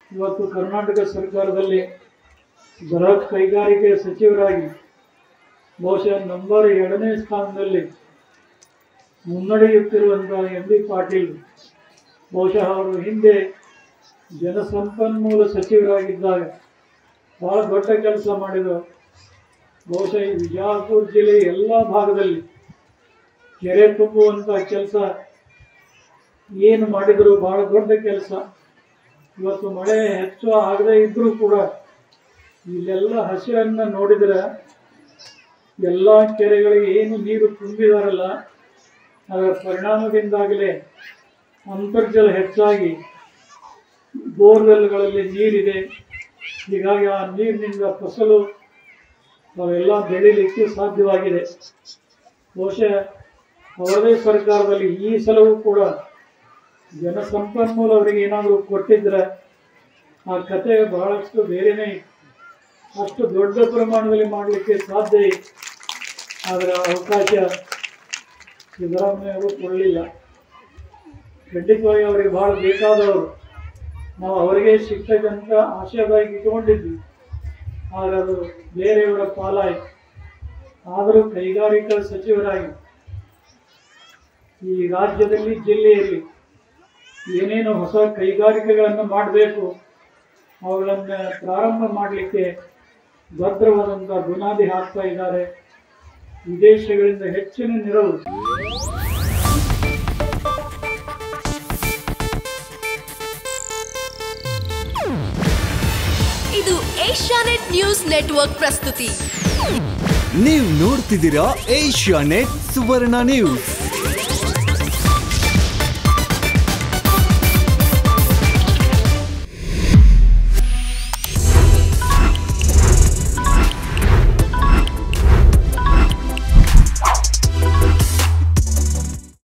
ಇವತ್ತು ಕರ್ನಾಟಕ ಸರ್ಕಾರದಲ್ಲಿ ಬೃಹತ್ ಕೈಗಾರಿಕೆ ಸಚಿವರಾಗಿ ಬಹುಶಃ ನಂಬರ್ ಎರಡನೇ ಸ್ಥಾನದಲ್ಲಿ ಮುನ್ನಡೆಯುತ್ತಿರುವಂಥ ಎಂ ಬಿ ಪಾಟೀಲ್ ಬಹುಶಃ ಅವರು ಹಿಂದೆ ಜನಸಂಪನ್ಮೂಲ ಸಚಿವರಾಗಿದ್ದಾಗ ಬಹಳ ದೊಡ್ಡ ಕೆಲಸ ಮಾಡಿದರು ಬಹುಶಃ ಈ ವಿಜಯಪುರ ಜಿಲ್ಲೆಯ ಎಲ್ಲ ಭಾಗದಲ್ಲಿ ಕೆರೆ ತುಂಬುವಂಥ ಕೆಲಸ ಏನು ಮಾಡಿದರು ಬಹಳ ದೊಡ್ಡ ಕೆಲಸ ಇವತ್ತು ಮಳೆ ಹೆಚ್ಚು ಆಗದೇ ಇದ್ದರೂ ಕೂಡ ಇಲ್ಲೆಲ್ಲ ಹಸಿರನ್ನು ನೋಡಿದರೆ ಎಲ್ಲ ಕೆರೆಗಳಿಗೆ ಏನು ನೀರು ತುಂಬಿದಾರಲ್ಲ ಅದರ ಪರಿಣಾಮದಿಂದಾಗಲೇ ಅಂತರ್ಜಲ ಹೆಚ್ಚಾಗಿ ಬೋರ್ವೆಲ್ಗಳಲ್ಲಿ ನೀರಿದೆ ಹೀಗಾಗಿ ಆ ನೀರಿನಿಂದ ಫಸಲು ಅವೆಲ್ಲ ಬೆಳೀಲಿಕ್ಕೆ ಸಾಧ್ಯವಾಗಿದೆ ಬಹುಶಃ ಅವರದೇ ಸರ್ಕಾರದಲ್ಲಿ ಈ ಸಲವೂ ಕೂಡ ಜನಸಂಪನ್ಮೂಲ ಅವರಿಗೆ ಏನಾದರೂ ಕೊಟ್ಟಿದ್ರೆ ಆ ಕತೆ ಬಹಳಷ್ಟು ಬೇರೆನೇ ಇತ್ತು. ಅಷ್ಟು ದೊಡ್ಡ ಪ್ರಮಾಣದಲ್ಲಿ ಮಾಡಲಿಕ್ಕೆ ಸಾಧ್ಯ ಇತ್ತು ಆದರೆ ಆ ಅವಕಾಶ ಸಿದ್ದರಾಮಯ್ಯ ಅವರು ಕೊಡಲಿಲ್ಲ ಖಂಡಿತವಾಗಿ ಅವರಿಗೆ ಬಹಳ ಬೇಕಾದವರು ನಾವು ಅವರಿಗೆ ಸಿಗ್ತಕ್ಕಂಥ ಆಶಯದಾಗಿ ಇಟ್ಕೊಂಡಿದ್ವಿ ಆದರೆ ಅದು ಬೇರೆಯವರ ಪಾಲಾಯಿತು ಆದರೂ ಕೈಗಾರಿಕಾ ಸಚಿವರಾಗಿ ಈ ರಾಜ್ಯದಲ್ಲಿ ಜಿಲ್ಲೆಯಲ್ಲಿ ಏನೇನು ಹೊಸ ಕೈಗಾರಿಕೆಗಳನ್ನು ಮಾಡಬೇಕು ಅವುಗಳನ್ನು ಪ್ರಾರಂಭ ಮಾಡಲಿಕ್ಕೆ ಭದ್ರವಾದಂಥ ಬುನಾದಿ ಹಾಕ್ತಾ ಇದ್ದಾರೆ ವಿದೇಶಗಳಿಂದ ಹೆಚ್ಚಿನ ನೆರವು ಇದು ಏಷ್ಯಾನೆಟ್ ನ್ಯೂಸ್ ನೆಟ್ವರ್ಕ್ ಪ್ರಸ್ತುತಿ ನೀವು ನೋಡ್ತಿದ್ದೀರಾ ಏಷ್ಯಾ ನೆಟ್ ಸುವರ್ಣ ನ್ಯೂಸ್